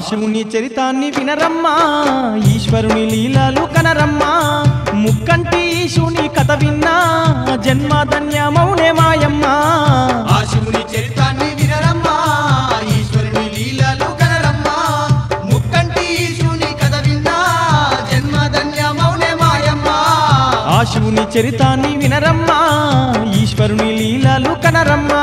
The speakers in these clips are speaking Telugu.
శివుని చరితాన్ని వినరమ్మా ఈశ్వరుని లీలలు కనరమ్మా ముక్కంటి శివుని కథ విన్నా జన్మధన్యమౌనే మాయమ్మా ఆ శివుని చరితాన్ని వినరమ్మా ఈశ్వరుని లీలలు కనరమ్మా ముక్కంటి శివుని కథ విన్నా జన్మధన్యమౌనే మాయమ్మా ఆ శివుని చరితాన్ని వినరమ్మా ఈశ్వరుని లీలలు కనరమ్మా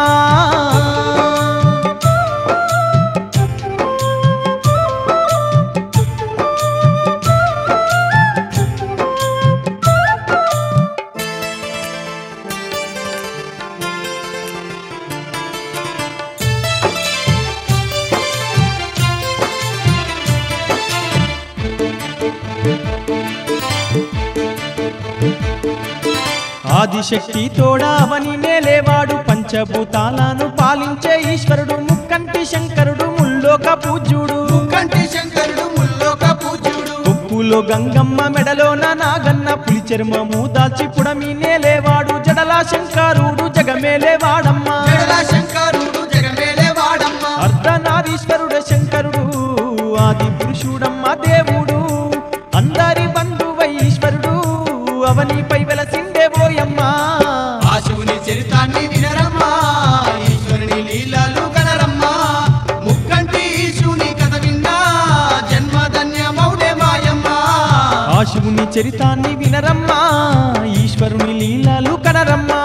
ఆదిశక్తి తోడావని నేలేవాడు పంచభూతాలను పాలించే ఈశ్వరుడు ముక్కంటి శంకరుడు ముల్లోక పూజ్యుడు ముక్కంటి శంకరుడు ముల్లోక పూజ్యుడు కొప్పులో గంగమ్మ మెడలోన నాగన్న పులి చర్మము దాల్చి పుడమి నేలేవాడు జడలా శంకరుడు జగమేలేవాడమ్మ జడల శంకరుడు జగమేలే వాడమ్మ అర్ధనారీశ్వరుడు శంకరుడు ఆది పురుషుడమ్మ దేవుడు అందరి బంధువై ఈశ్వరుడు అవనిపై వెలసిండే ఓయమ్మా ఆ శివుని చరితాన్ని వినరమ్మా ఈశ్వరుని లీలలు కనరమ్మా ముక్కంటి శివుని కథ విన్నా జన్మధన్యమౌనే మాయమ్మా ఆ శివుని చరితాన్ని వినరమ్మా ఈశ్వరుని లీలలు కనరమ్మా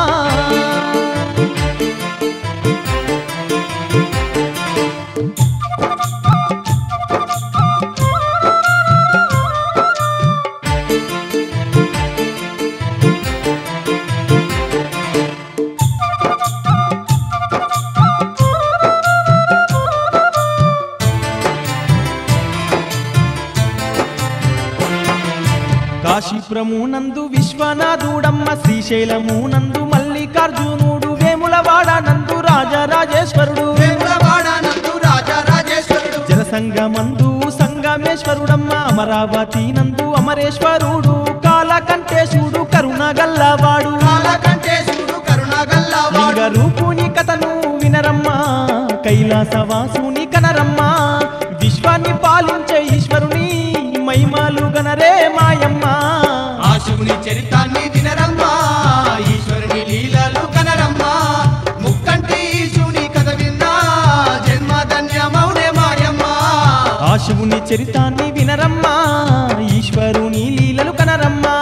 కాశీపురమునందు విశ్వనాథుడమ్మ శ్రీశైలమునందు మల్లికార్జునుడు వేములవాడ నందు రాజరాజేశ్వరుడు వేములవాడ నందు రాజా రాజేశ్వరుడు జలసంగమందు సంగమేశ్వరుడమ్మ అమరావతి నందు అమరేశ్వరుడు కాలకంఠేశుడు కరుణ గల్లవాడు కాలకంఠేశుడు కరుణగల్లవాడు లింగ రూపుని కథను వినరమ్మా కైలాసవాసుని కనరమ్మా విశ్వాన్ని పాలించే ఈశ్వరుని మహిమాలు గనరే మాయమ్మా ఆ శివుని చరితాన్ని వినరమ్మా ఈశ్వరుని లీలలు కనరమ్మా ముక్కంటి శివుని కథ విన్నా జన్మధన్యమౌనే మాయమ్మా ఆ శివుని చరితాన్ని వినరమ్మా ఈశ్వరుని లీలలు కనరమ్మా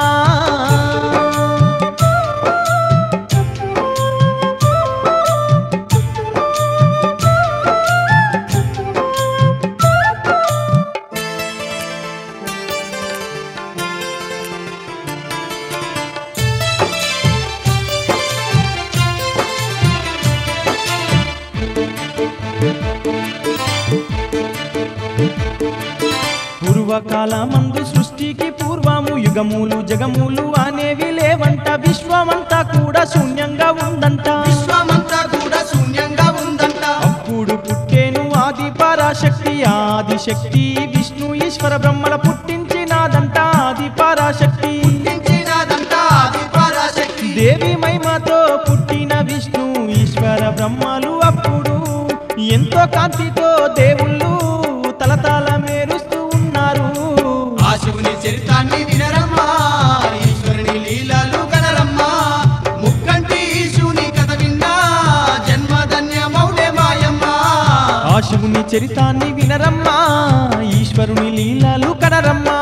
పూర్వకాలమందు సృష్టికి పూర్వము యుగములు జగములు అనేవి లేవంట విశ్వమంతా కూడా శూన్యంగా ఉందంట విశ్వమంతా కూడా శూన్యంగా ఉందంట అప్పుడు పుట్టేను ఆది పరాశక్తి ఆది శక్తి విష్ణు ఈశ్వర బ్రహ్మల పుట్టించినాదంట ఆది పరాశక్తి పుట్టించినదంట ఆది పరాశక్తి దేవి మహిమతో పుట్టిన విష్ణు ఈశ్వర బ్రహ్మలు అప్పుడు ఎంతో కాంతితో దేవుళ్ళు తలతల మేరుస్తూ ఉన్నారు ఆ శివుని చరితాన్ని వినరమ్మా ఈశ్వరుని లీలలు కనరమ్మా ముక్కంటి శివుని కథ విన్నా జన్మధన్యమౌనే మాయమ్మా ఆ శివుని చరితాన్ని వినరమ్మా ఈశ్వరుని లీలలు కనరమ్మా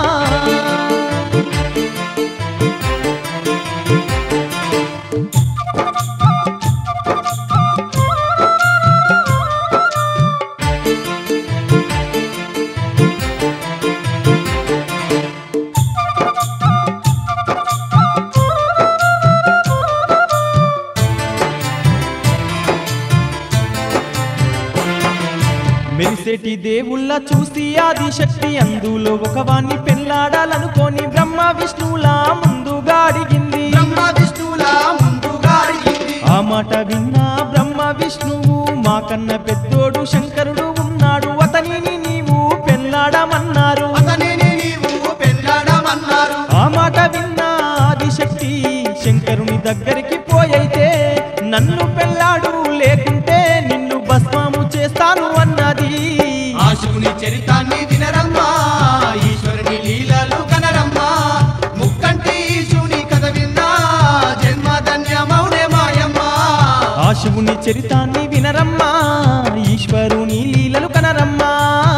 మెరిసేటి దేవుళ్ళ చూసి ఆది శక్తి అందులో ఒకవాన్ని పెళ్ళాడాలనుకొని బ్రహ్మ విష్ణువులా ముందుగా అడిగింది బ్రహ్మ విష్ణువుల ముందుగా అడిగింది ఆ మాట విన్నా బ్రహ్మ విష్ణువు మాకన్న పెద్దోడు శంకరుడు ఉన్నాడు అతనిని నీవు పెళ్ళాడమన్నారు అతనిని నీవు పెళ్ళాడమన్నారు ఆ మాట విన్నా ఆదిశక్తి శంకరుని దగ్గరికి పోయైతే నన్ను పెళ్ళాడు లేకుంటే నిన్ను భస్మము చేస్తాను అన్నది ఆ శివుని చరితాన్ని వినరమ్మా ఈశ్వరుని లీలలు కనరమ్మా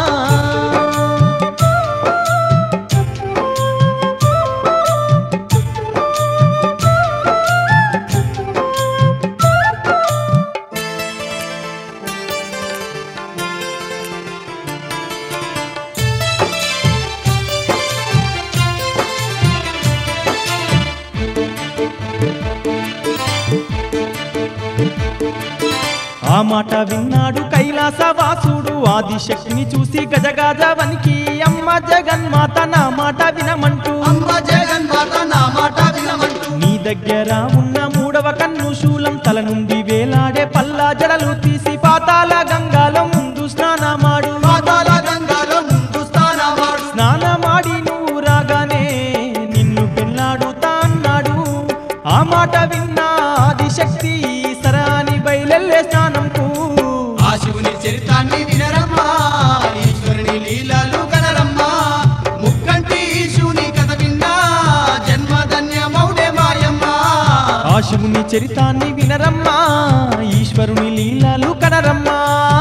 ఆ మాట విన్నాడు కైలాసవాసుడు ఆదిశక్తిని చూసి గజగాజ వనికి అమ్మ జగన్మాత నా మాట వినమంటూ అమ్మ జగన్మాత నా మాట వినమంటూ నీ దగ్గర ఉన్న మూడవ కన్ను శూలం తల నుండి వేలాడే పల్లా జడలు తీసి పాతాల గంగాలో ముందు స్నానమాడు పాతాల గంగాలో ముందు స్థానమాడు స్నానమాడి నువ్వు రాగానే నిన్ను పెళ్ళాడుతా అన్నాడు ఆ మాట విన్నా ఆదిశక్తి సరాని బయలెల్లే స్నానంకు ఆ శివుని చరితాన్ని వినరమ్మా ఈశ్వరుని లీలలు కనరమ్మా ముక్కంటి శివుని కథ విన్నా జన్మధన్యమౌడే మాయమ్మా ఆ శివుని చరితాన్ని వినరమ్మా ఈశ్వరుని లీలలు కనరమ్మా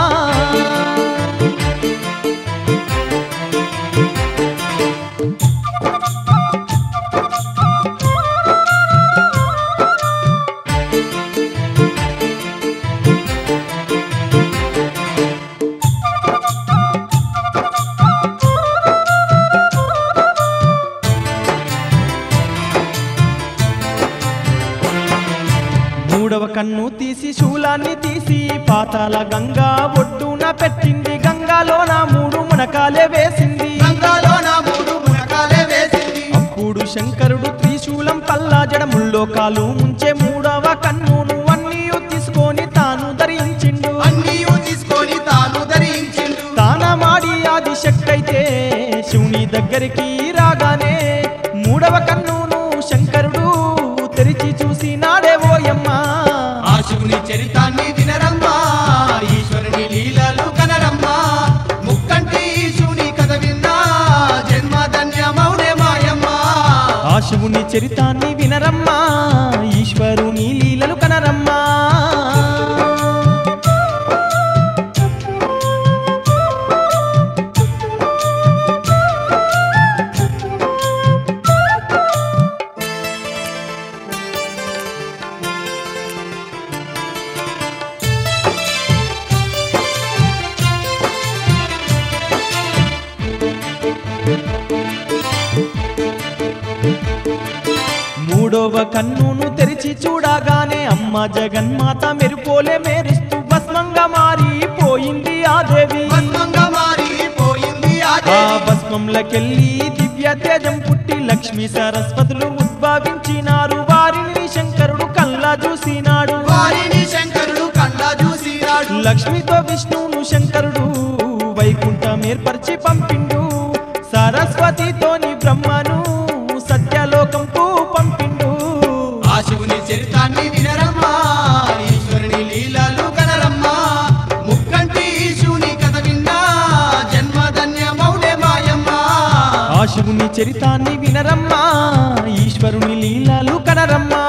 మూడవ కన్ను తీసి శూలాన్ని తీసి పాతాల గంగా ఒడ్డున పెట్టింది గంగాలో నా మూడు మునకాలే వేసింది గంగాలో నా మూడు మునకాలే వేసింది అప్పుడు శంకరుడు త్రిశూలం పల్లా జడముల్లో కాలు ముంచే మూడవ కన్నును అన్నీ తీసుకొని తాను ధరించిండు అన్నీ తీసుకొని తాను ధరించిండు తానమాడి ఆది శక్తైతే శివుని దగ్గరికి రాగానే మూడవ కన్నును శంకరుడు తెరిచి చూసి నాడే ఓయమ్మా ఆ శివుని చరితాన్ని వినరమ్మా ఈశ్వరుని లీలలు కనరమ్మా ముక్కంటి శివుని కథ విన్నా జన్మధన్యమౌడే మాయమ్మా ఆ శివుని చరితాన్ని వినరమ్మా ఈశ్వరుని లీలలు కనరమ్మా మూడవ కన్నును తెరిచి చూడగానే అమ్మ జగన్మాత మెరుపోలే మేరుస్తూ భస్మంగా మారిపోయింది ఆ దేవి భస్మంగా మారిపోయింది ఆ ఆ దేవి. భస్మంలకెళ్ళి దివ్య తేజం పుట్టి లక్ష్మీ సరస్వతులు ఉద్భవించినారు వారిని శంకరుడు కల్లా చూసినాడు వారిని శంకరుడు కండ్ల చూసినాడు లక్ష్మితో విష్ణువును శంకరుడు వైకుంఠం ఏర్పరిచి పంపిండు సరస్వతితోని బ్రహ్మను సత్యలోకంకు పంపిండు ఆ శివుని చరితాన్ని వినరమ్మా ఈశ్వరుని లీలలు కనరమ్మా ముక్కంటి శివుని కథ విన్నా జన్మధన్యమౌడే మాయమ్మా ఆ శివుని చరితాన్ని వినరమ్మా ఈశ్వరుని లీలలు కనరమ్మా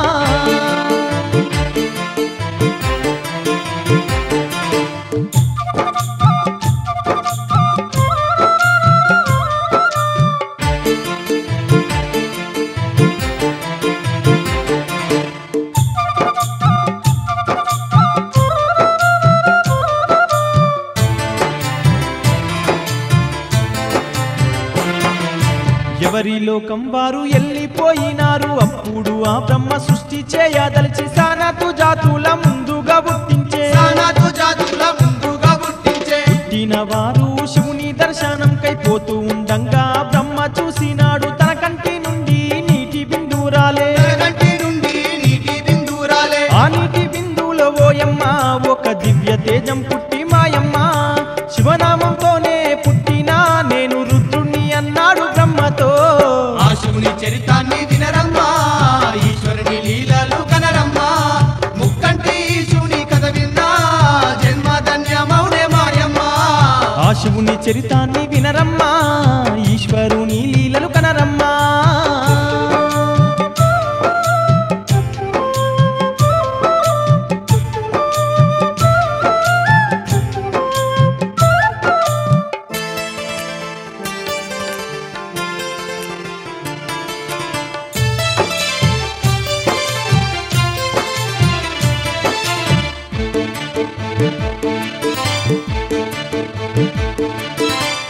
ఎవరి లోకం వారు ఎల్లిపోయినారు అప్పుడు ఆ బ్రహ్మ సృష్టి చేయదలిచి సానతు జాతుల ముందుగా పుట్టించే సానాతు జాతుల ముందుగా పుట్టించే పుట్టిన వారు శివుని దర్శనంకై పోతూ ఉండంగా బ్రహ్మ చూసినాడు తన కంటి నుండి నీటి బిందురాలే కంటి నుండి నీటి బిందురాలే ఆ నీటి బిందువులో ఓయమ్మ ఒక దివ్య తేజం పుట్టి మాయమ్మ శివనామంతోనే పుట్టినా నేను రుద్రుణ్ణి అన్నాడు బ్రహ్మతో ఆ శివుని చరితాన్ని వినరమ్మా ఈశ్వరుని లీలలు కనరమ్మా ముక్కంటి శివుని కథ విన్నా జన్మధన్యమౌడే మాయమ్మా ఆ శివుని చరితాన్ని వినరమ్మా ఈశ్వరుని లీలలు కనరమ్మా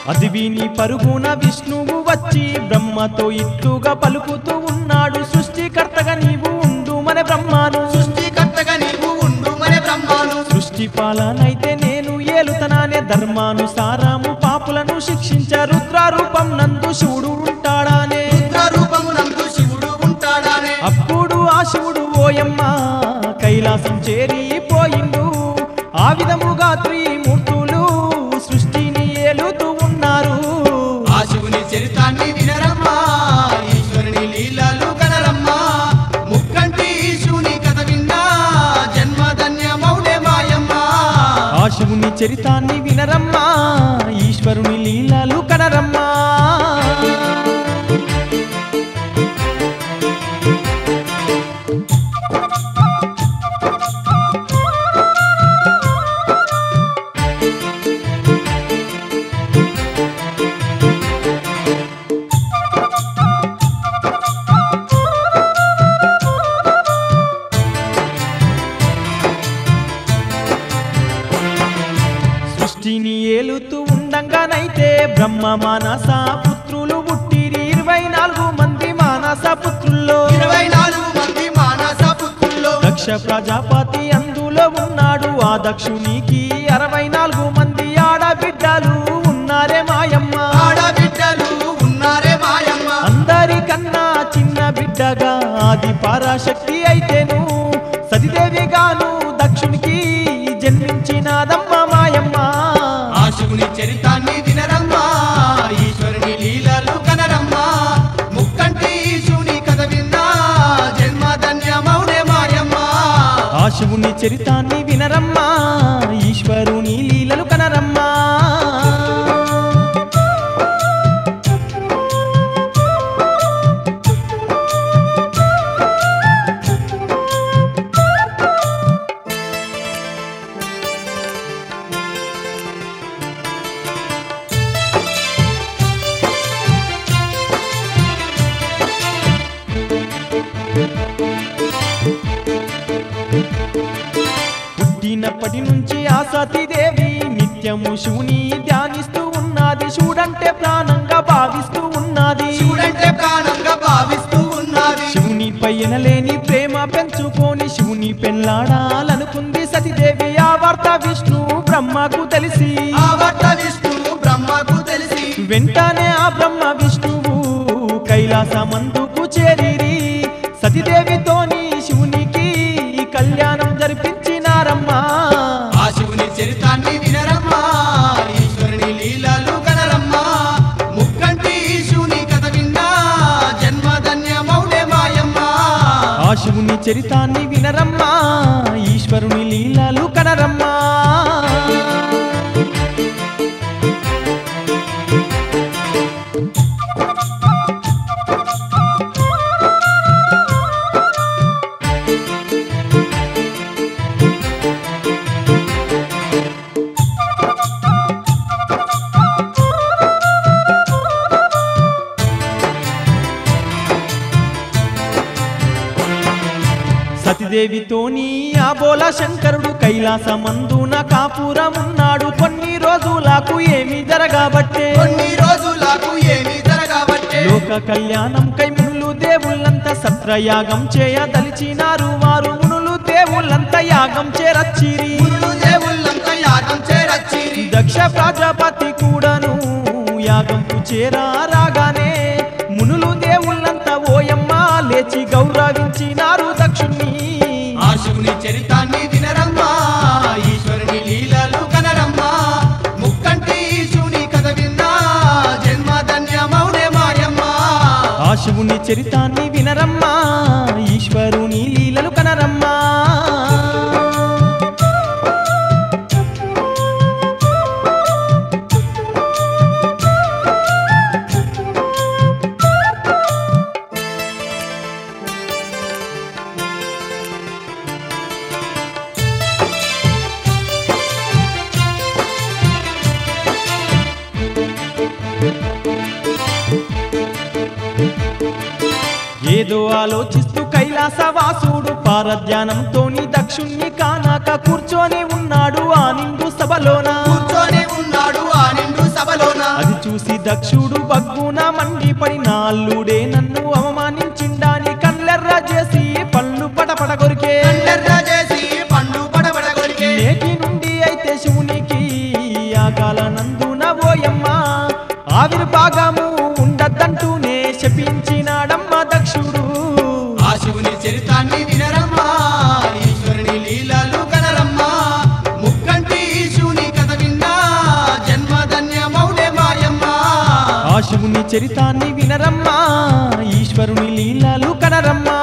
అది విని పరుగున విష్ణువు వచ్చి బ్రహ్మతో ఇట్టుగా పలుకుతూ ఉన్నాడు సృష్టికర్తగా నీవు ఉండు మన బ్రహ్మాను సృష్టికర్తగా నీవు ఉండు మరి బ్రహ్మాను సృష్టి పాలనైతే నేను ఏలుతనానే ధర్మానుసారము పాపులను శిక్షించ రుద్రారూపం నందు శివుడు ఉంటాడానే రూపమునందు శివుడు ఉంటాడానే అప్పుడు ఆ శివుడు ఓయమ్మ కైలాసం చేరిపోయిండు ఆ విధముగా త్రిమూర్తులు సృష్టిని ఏలుతూ ఉన్నారు ఆ శివుని చరితాన్ని వినరమ్మా ఈశ్వరుని లీలలు కనరమ్మా ముక్కంటి శివుని కథ విన్నా జన్మధన్యమౌనే మాయమ్మా ఆ శివుని చరితాన్ని వినరమ్మా ఈశ్వరుని లీలలు కనరమ్మా సృష్టిని ఏలుతూ ఉండంగానైతే బ్రహ్మ మానస పుత్రులు పుట్టిరి ఇరవై నాలుగు మంది మానస పుత్రుల్లో ఇరవై నాలుగు మంది మానస పుత్రుల్లో దక్ష ప్రజాపతి అందులో ఉన్నాడు ఆ దక్షునికి అరవై నాలుగు మంది ఆడబిడ్డలు ఉన్నారే మాయమ్మ ఆడబిడ్డలు ఉన్నారే మాయమ్మ అందరికన్నా చిన్న బిడ్డగా ఆది పరాశక్తి అయితేను సతిదేవిగాను దక్షునికి జన్మించినాదమ్మ మాయమ్మ ఆ శివుని చరితాన్ని వినరమ్మా ఈశ్వరుని లీలలు కనరమ్మా ముక్కంటి శివుని కథ విన్నా జన్మధన్యమౌనే మాయమ్మా ఆ శివుని చరితాన్ని వినరమ్మా ఈశ్వరుని లీలలు కనరమ్మా పుట్టినప్పటి నుంచి ఆ సతీదేవి నిత్యము శివుని ధ్యానిస్తూ ఉన్నది శివుడంటే ప్రాణంగా భావిస్తూ ఉన్నది శివుడంటే ప్రాణంగా భావిస్తూ ఉన్నది శివుని పైన లేని ప్రేమ పెంచుకొని శివుని పెళ్ళాడాలనుకుంది సతీదేవి ఆ వార్త విష్ణు బ్రహ్మకు తెలిసి ఆ భర్త విష్ణువు బ్రహ్మకు తెలిసి వెంటనే ఆ బ్రహ్మ విష్ణువు కైలాసమందుకు చేరిరి సతీదేవితోని శివునికి కళ్యాణం జరిపించినారమ్మా ఆ శివుని చరితాన్ని వినరమ్మా ఈశ్వరుని లీలలు కనరమ్మా ముక్కంటి శివుని కథ విన్నా జన్మధన్యమౌనే మాయమ్మా ఆ శివుని చరితాన్ని వినరమ్మా ఈశ్వరుని లీలలు కనరమ్మా సతిదేవితోని ఆ బోల శంకరుడు కైలాసమందున కాపురమున్నాడు కొన్ని రోజులకు ఏమి జరగబట్టే కొన్ని రోజులకు ఏమి జరగబట్టే లోక కళ్యాణం కై మునులు దేవుళ్ళంతా సత్రయాగం చేయదలిచినారు వారు మునులు దేవుళ్ళంతా యాగం చేరచ్చిరి మునులు దేవుళ్ళంతా యాగం చేరచ్చిరి దక్ష ప్రజాపతి కూడాను యాగంకు చేరా రాగానే మునులు దేవుళ్ళంతా ఓయమ్మ లేచి గౌరవించినారు దక్షుణ్ణి ఆ శివుని చరితాన్ని వినరమ్మా ఈశ్వరుని లీలలు కనరమ్మా ముక్కంటి శివుని కథ విన్నా జన్మధన్యమౌనే మాయమ్మా ఆ శివుని చరితాన్ని వినరమ్మా ఈశ్వరుని లీలలు కనరమ్మా ఏదో ఆలోచిస్తూ కైలాసవాసుడు పారధ్యానంతోని దక్షుణ్ణి కానాక కూర్చొని ఉన్నాడు ఆ నిండు సభలోన కూర్చొని ఉన్నాడు ఆ నిండు సభలోన అది దక్షుడు బగ్గున మండిపడి నాల్లుడే నన్ను అవమానించిండాని కళ్ళెర్ర చేసి పళ్ళు పడపడ కొరికే కండెర్ర చేసి పండు పడబడ కొరికే నేటి నుండి అయితే శివునికి ఆకాల నందున ఓయమ్మ ఆవిర్భాగము ఉండద్దంటూనే శపించినాడమ్మ దక్షుడు ఆ శివుని చరితాన్ని వినరమ్మా ఈశ్వరుని లీలలు కనరమ్మా ముక్కంటి శివుని కథ విన్నా జన్మధన్యమౌనే మాయమ్మా ఆ శివుని చరితాన్ని వినరమ్మా ఈశ్వరుని లీలలు కనరమ్మా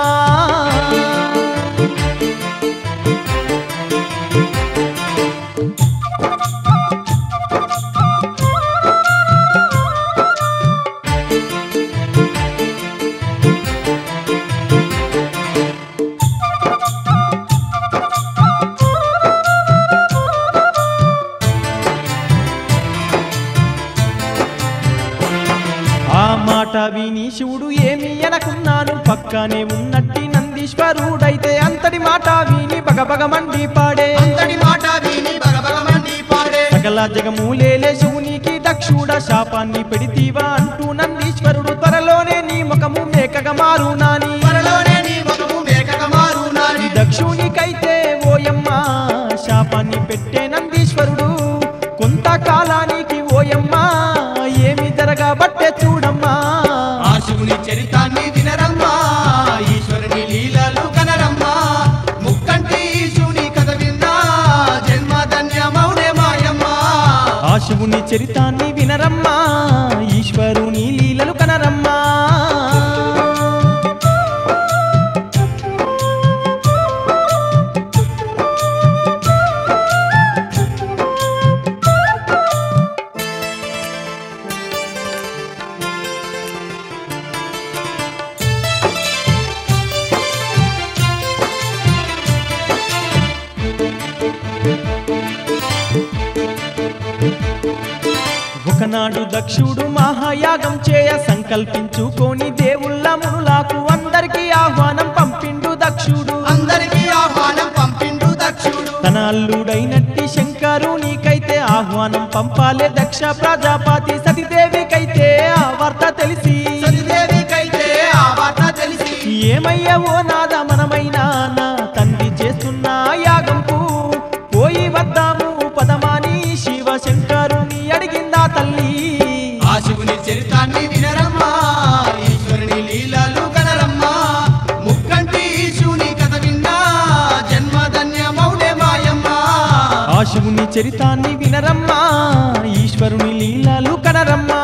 ఆ మాట విని శివుడు ఏమి అనకున్నాను పక్కనే ఉన్నట్టి నందీశ్వరుడైతే అంతటి మాట విని బగబగ మండి పాడే అంతటి మాట విని భగభగమండి పాడే సకల జగమూలేలే శివునికి దక్షుడ శాపాన్ని పెడితీవా అంటూ నందీశ్వరుడు త్వరలోనే నీ ముఖము మేకగా మారునాని త్వరలోనే నీ ముఖము మేకగా మారునాని దక్షునికైతే ఓయమ్మ శాపాన్ని పెట్టే నందీశ్వరుడు కొంతకాలానికి ఓయమ్మ ఏమి జరగబట్టే చూడమ్మా ఆ శివుని చరితాన్ని వినరమ్మా ఈశ్వరుని లీలలు కనరమ్మా ముక్కంటి శివుని కథ విన్నా జన్మధన్యమౌనే మాయమ్మా ఆ శివుని చరితాన్ని వినరమ్మా ఈశ్వరుని లీలలు కనరమ్మా ఒకనాడు దక్షుడు మహాయాగం చేయ సంకల్పించుకొని దేవుళ్ళ మునులాకు అందరికీ ఆహ్వానం పంపిండు దక్షుడు అందరికీ ఆహ్వానం పంపిండు దక్షుడు తన అల్లుడైనట్టి శంకరునికైతే ఆహ్వానం పంపాలే దక్ష ప్రజాపతి సతీదేవికైతే ఆ వార్త తెలిసి సతిదేవికైతే ఆ వార్త తెలిసి ఏమయ్యవో నాద మనమైనా నా తండ్రి చేస్తున్న యాగంకు పోయి వద్దాము పదమాని శివ శంకరుని అడిగిందా తల్లి ఆ శివుని చరితాన్ని వినరమ్మా ఈశ్వరుని లీలలు కనరమ్మా ముక్కంటి శివుని కథ విన్నా జన్మధన్యమౌనే మాయమ్మా ఆ శివుని చరితాన్ని వినరమ్మా ఈశ్వరుని లీలలు కనరమ్మా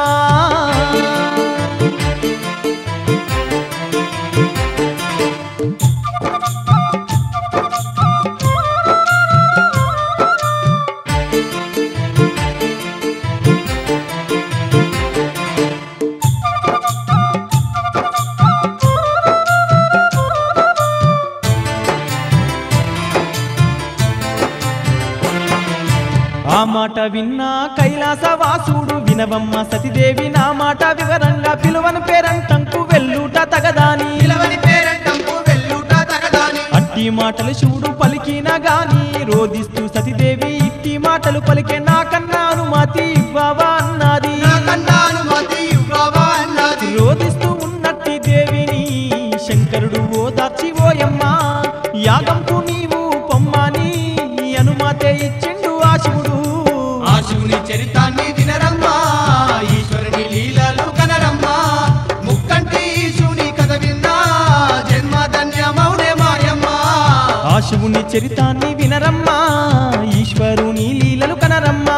ఆ మాట విన్నా కైలాసవాసుడు వినవమ్మ సతిదేవి నా మాట వివరంగా పిలువని పేరంటంకు వెళ్ళుట తగదాని పిలవని పేరంటంపు వెల్లుట తగదాని అట్టి మాటలు శివుడు పలికిన గాని రోధిస్తూ సతిదేవి ఇట్టి మాటలు పలికే నాకన్నా అనుమతి ఇవ్వవా అన్నది నాకన్నా అనుమతి ఇవ్వవా అన్నది రోధిస్తూ ఉన్నట్టి దేవిని శంకరుడు ఓదార్చి ఓయమ్మ యాగంకు నీవు పొమ్మని అనుమతే ఇచ్చిండు ఆ శివుడు ఆ శివుని చరితాన్ని వినరమ్మా ఈశ్వరుని లీలలు కనరమ్మా ముక్కంటి శివుని కథ విన్నా జన్మధన్యమౌనే మాయమ్మా ఆ శివుని చరితాన్ని వినరమ్మా ఈశ్వరుని లీలలు కనరమ్మా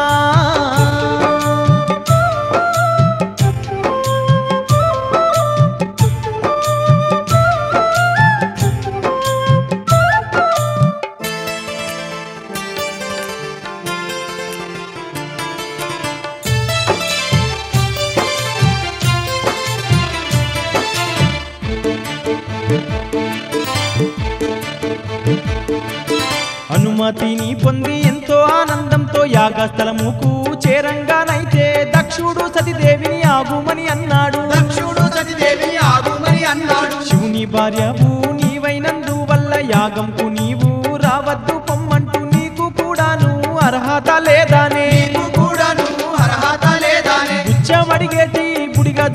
అనుమతిని పొంది ఎంతో ఆనందంతో యాగస్థలముకు చేరంగానైతే దక్షుడు సతిదేవిని ఆగుమని అన్నాడు దక్షుడు సతిదేవిని ఆగుమని అన్నాడు శివుని భార్యవు నీవైనందు వల్ల యాగంకు నీవు రావద్దు పొమ్మంటూ నీకు కూడాను అర్హత లేదానే నీకు కూడాను అర్హత లేదానే ఉచ్చమడిగేటి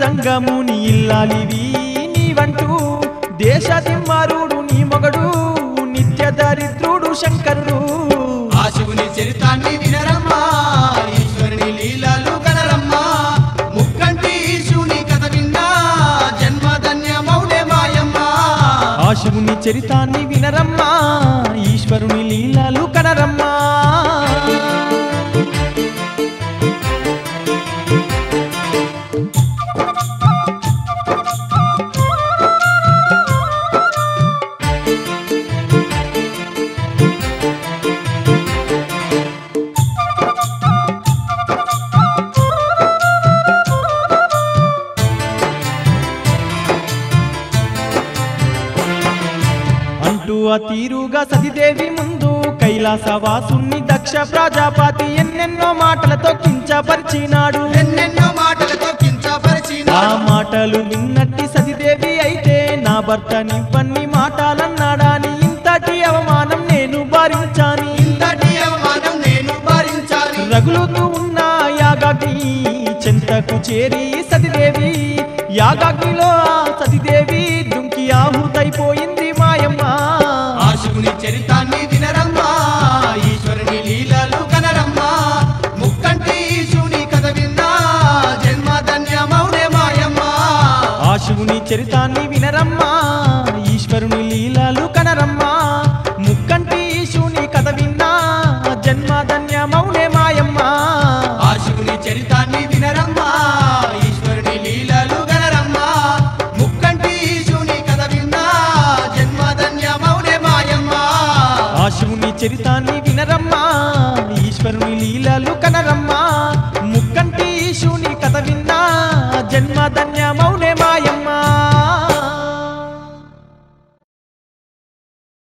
దంగముని ఇల్లాలివి నీవంటూ దేశదిమ్మరుడు నీ మొగడు నిత్య దరిద్రుడు శంకరుడు ఆ శివుని చరితాన్ని వినరమ్మా ఈశ్వరుని లీలలు కనరమ్మా ముక్కంటి శివుని కథ విన్నా జన్మధన్యమౌడే మాయమ్మా ఆ శివుని చరితాన్ని వినరమ్మా ఈశ్వరుని లీలలు కనరమ్మా అంటూ ఆ తీరుగా సతిదేవి ముందు కైలాసవాసుని దక్ష ప్రజాపతి ఎన్నెన్నో మాటలతో కించపరిచినాడు ఎన్నెన్నో మాటలతో కించపరిచిన ఆ మాటలు విన్నట్టి సతిదేవి అయితే నా భర్త నివ్వన్ని మాటలన్నాడాని ఇంతటి అవమానం నేను భరించాని ఇంతటి అవమానం నేను భరించాలి రగులుతూ ఉన్న యాగాగ్ని చెంతకు చేరి సతిదేవి యాగాగ్నిలో ఆ సతిదేవి దుంకి ఆహుతైపోయింది మాయమ్మ ఆ శివుని చరితాన్ని వినరమ్మా ఈశ్వరుని లీలలు కనరమ్మా ముక్కంటి శివుని కథ విన్నా జన్మధన్యమౌడే మాయమ్మా ఆ శివుని చరితాన్ని వినరమ్మా ఈశ్వరుని లీలలు కనరమ్మా ముక్కంటి శివుని కథ విన్నా జన్మధన్యమౌనే మాయమ్మ ఆ శివుని చరితాన్ని వినరమ్మా ఈశ్వరుని లీలలు గనరమ్మా ముక్కంటి శివుని కథ విన్నా జన్మధన్యమౌడే మాయమ్మా ఆ శివుని చరితాన్ని